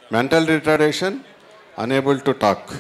mental retardation unable to talk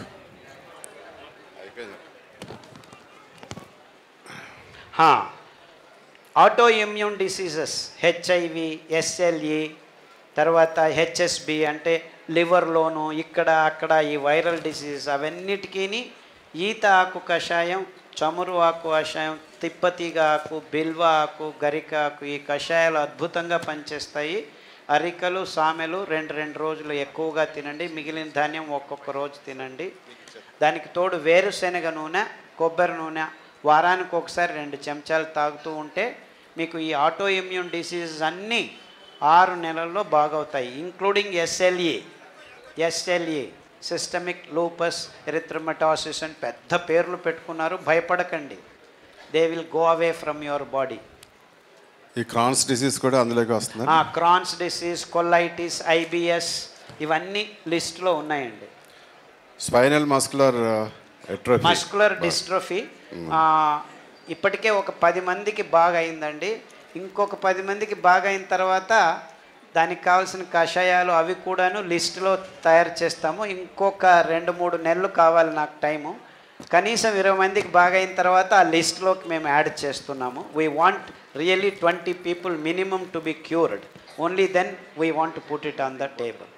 auto immune diseases HIV SLE తర్వాత HSB అంటే లివర్లోను ఇక్కడ అక్కడ ఈ వైరల్ డిసీజెస్ అవన్నిటికీ ఈత ఆకు కషాయం చమురు ఆకు కషాయం తిప్పతీగ ఆకు బిల్వ ఆకు గరిక ఆకు ఈ కషాయాలు అద్భుతంగా పనిచేస్తాయి అరికలు సామెలు రెండు రెండు రోజులు ఎక్కువగా తినండి మిగిలిన ధాన్యం ఒక్కొక్క రోజు తినండి దానికి తోడు వేరుశనగ నూనె కొబ్బరి నూనె వారానికి ఒకసారి రెండు చెంచాలు తాగుతూ ఉంటే మీకు ఈ ఆటో ఇమ్యూన్ డిసీజెస్ అన్నీ ఆరు నెలల్లో బాగవుతాయి including SLE SLE systemic lupus erythematosus అని పెద్ద పేర్లు పెట్టుకున్నారు భయపడకండి they will go away from your body ఈ క్రాన్స్ డిసీజ్ కూడా అందులోకి వస్తుంది క్రాన్స్ డిసీజ్ కొల్లైటిస్ ఐబిఎస్ ఇవన్నీ లిస్టులో ఉన్నాయండి spinal muscular atrophy muscular dystrophy ఇప్పటికే ఒక పది మందికి బాగా అయిందండి ఇంకొక పది మందికి బాగా అయిన తర్వాత దానికి కావాల్సిన కషాయాలు అవి కూడాను లిస్టులో తయారు చేస్తాము ఇంకొక రెండు మూడు నెలలు కావాలి నాకు టైము కనీసం ఇరవై మందికి బాగా అయిన తర్వాత ఆ లిస్ట్లోకి మేము యాడ్ చేస్తున్నాము we want really twenty people minimum to be cured only then we want to put it on the table